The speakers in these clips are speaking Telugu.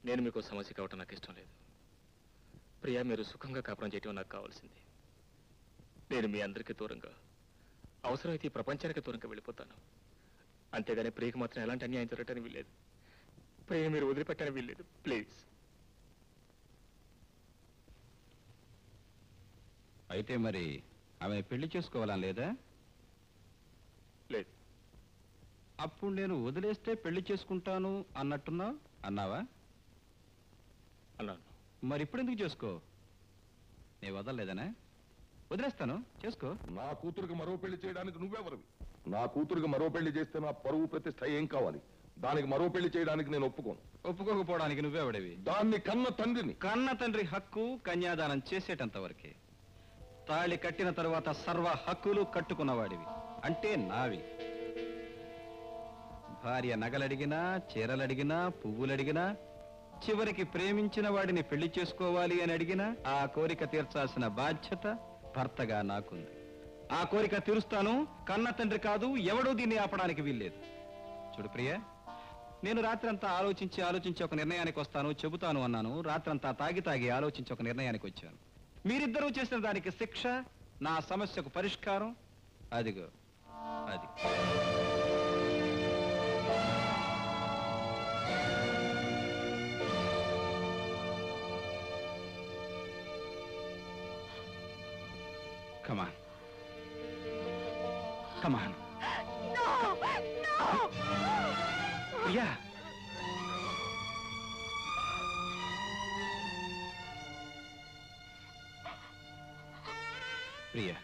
నేను మీకు సమస్య కావటం నాకు ఇష్టం లేదు ప్రియా మీరు సుఖంగా కాపురం చేయటం నాకు కావాల్సింది నేను మీ అందరికీ దూరంగా అవసరమైతే ఈ ప్రపంచానికి దూరంగా వెళ్ళిపోతాను అంతేగాని ప్రియకి మాత్రం ఎలాంటి అన్యాయం జరగటానికి వీల్లేదు ప్రియ మీరు వదిలిపెట్టడానికి వీల్లేదు ప్లీజ్ అయితే మరి ఆమె పెళ్లి చేసుకోవాలని లేదా లేదు అప్పుడు నేను వదిలేస్తే పెళ్లి చేసుకుంటాను అన్నట్టున్నావు అన్నావా అన్నాను మరి ఇప్పుడు ఎందుకు చేసుకో నేను వదలలేదనా వదిలేస్తాను చేసుకో నా కూతురికి మరో పెళ్లి చేయడానికి నువ్వెవరివి నా కూతురికి మరో పెళ్లి చేస్తే నా పరువు ప్రతిష్ట ఏం కావాలి దానికి మరో పెళ్లి చేయడానికి నేను ఒప్పుకోను ఒప్పుకోకపోవడానికి నువ్వెవడివి దాన్ని కన్న తండ్రిని కన్న తండ్రి హక్కు కన్యాదానం చేసేటంత వరకే తాళి కట్టిన తరువాత సర్వ హక్కులు కట్టుకున్నవాడివి అంటే నావి భార్య నగలడిగినా చీరలడిగినా పువ్వులడిగినా చివరికి ప్రేమించిన వాడిని పెళ్లి చేసుకోవాలి అని అడిగినా ఆ కోరిక తీర్చాల్సిన బాధ్యత భర్తగా నాకుంది ఆ కోరిక తీరుస్తాను కన్న తండ్రి కాదు ఎవడూ దీన్ని ఆపడానికి వీల్లేదు చూడు ప్రియ నేను రాత్రంతా ఆలోచించి ఆలోచించి ఒక నిర్ణయానికి వస్తాను చెబుతాను అన్నాను రాత్రంతా తాగి తాగి ఆలోచించి ఒక నిర్ణయానికి వచ్చాను మీరిద్దరూ చేసిన దానికి శిక్ష నా సమస్యకు పరిష్కారం అదిగో అది కమాన్ కమాన్ ప్రియా ప్రియా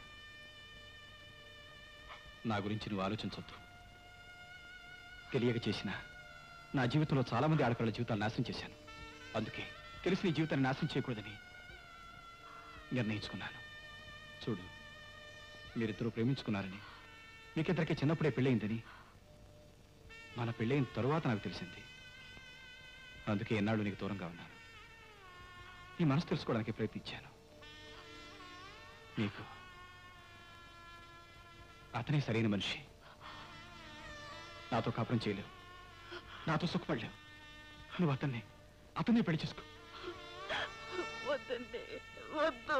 నా గురించి నువ్వు ఆలోచించొద్దు తెలియక చేసిన నా జీవితంలో చాలా మంది ఆడపిల్లల జీవితాలు నాశనం చేశాను అందుకే తెలిసి నీ జీవితాన్ని నాశనం చేయకూడదని నిర్ణయించుకున్నాను చూడు మీరిద్దరూ ప్రేమించుకున్నారని మీకిద్దరికి చిన్నప్పుడే పెళ్ళయిందని మన పెళ్ళైన తరువాత నాకు తెలిసింది అందుకే ఎన్నాళ్ళు నీకు దూరంగా ఉన్నాను నీ మనసు తెలుసుకోవడానికి ప్రయత్నించాను నీకు అతనే సరైన మనిషి నాతో కాపురం చేయలేవు నాతో సుఖపడలేవు నువ్వు అతన్ని అతన్ని పెళ్లి చేసుకో వద్దండి వద్దు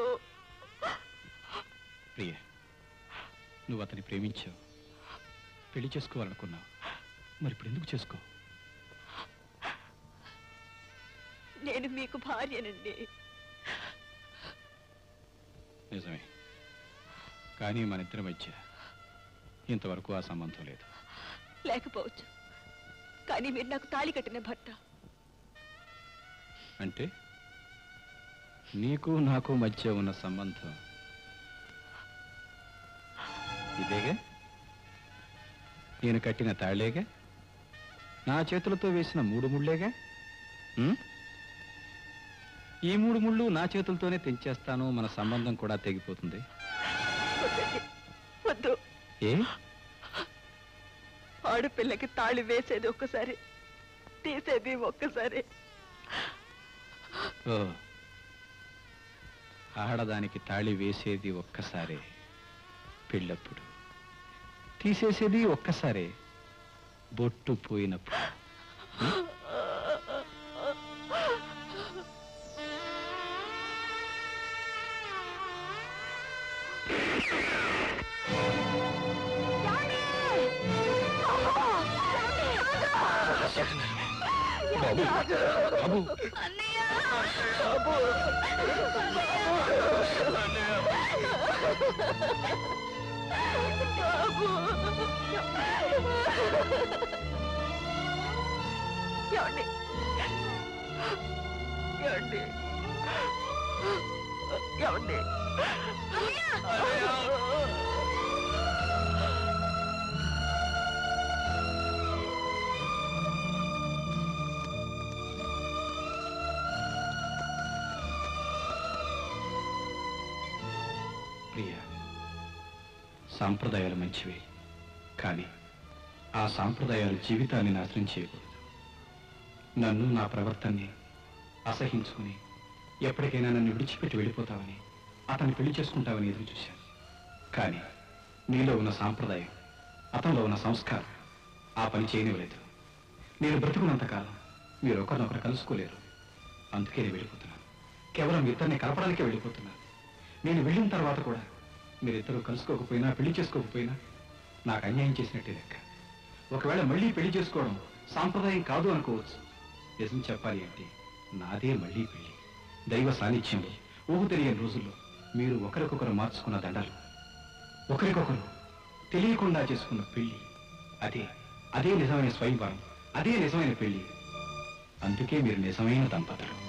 ప్రియ నువ్వు అతన్ని ప్రేమించావు పెళ్లి చేసుకోవాలనుకున్నావు మరి ఇప్పుడు ఎందుకు చేసుకో నేను మీకు భార్యనండి నిజమే కానీ మన ఇద్దరి మధ్య ఇంతవరకు ఆ సంబంధం లేదు లేకపోవచ్చు కానీ మీరు నాకు తాళి కట్టిన భర్త అంటే నీకు నాకు మధ్య ఉన్న సంబంధం ఇదేగా నేను కట్టిన తాళేగా నా చేతులతో వేసిన మూడు ముళ్ళేగా ఉం? ఈ మూడు ముళ్ళు నా చేతులతోనే తెంచేస్తాను మన సంబంధం కూడా తెగిపోతుంది వద్దండి వద్దు ఏ ఆడపిల్లకి తాళి వేసేది ఒక్కసారి తీసేది ఒక్కసారి ఓ ఆడదానికి తాళి వేసేది ఒక్కసారే పెళ్ళప్పుడు తీసేసేది ఒక్కసారే బొట్టు పోయినప్పుడు బాబు బాబు ఏమండి ఏమండి ఏమండి ప్రియ సాంప్రదాయాలు మంచివే కానీ ఆ సాంప్రదాయాలు జీవితాన్ని నాశనం చేయకూడదు నన్ను నా ప్రవర్తనని అసహించుకుని ఎప్పటికైనా నన్ను విడిచిపెట్టి వెళ్ళిపోతావని అతన్ని పెళ్లి చేసుకుంటావని ఎదురు చూశాను కానీ నీలో ఉన్న సాంప్రదాయం అతనిలో ఉన్న సంస్కారం ఆ పని చేయనివ్వలేదు నేను బ్రతుకున్నంతకాలం మీరు ఒకరినొకరు కలుసుకోలేరు అందుకే నేను వెళ్ళిపోతున్నాను కేవలం మీ ఇద్దరిని కలపడానికే వెళ్ళిపోతున్నాను నేను వెళ్ళిన తర్వాత కూడా మీరిద్దరూ కలుసుకోకపోయినా పెళ్లి చేసుకోకపోయినా నాకు అన్యాయం చేసినట్టే లెక్క ఒకవేళ మళ్ళీ పెళ్లి చేసుకోవడం సాంప్రదాయం కాదు అనుకోవచ్చు నిజం చెప్పాలి అంటే నాదే మళ్ళీ పెళ్లి దైవ సాన్నిధ్యంలో ఊహు తెలియని రోజుల్లో మీరు ఒకరికొకరు మార్చుకున్న దండలు ఒకరికొకరు తెలియకుండా చేసుకున్న పెళ్లి అదే అదే నిజమైన స్వయంవరం అదే నిజమైన పెళ్లి అందుకే మీరు నిజమైన దంపతులు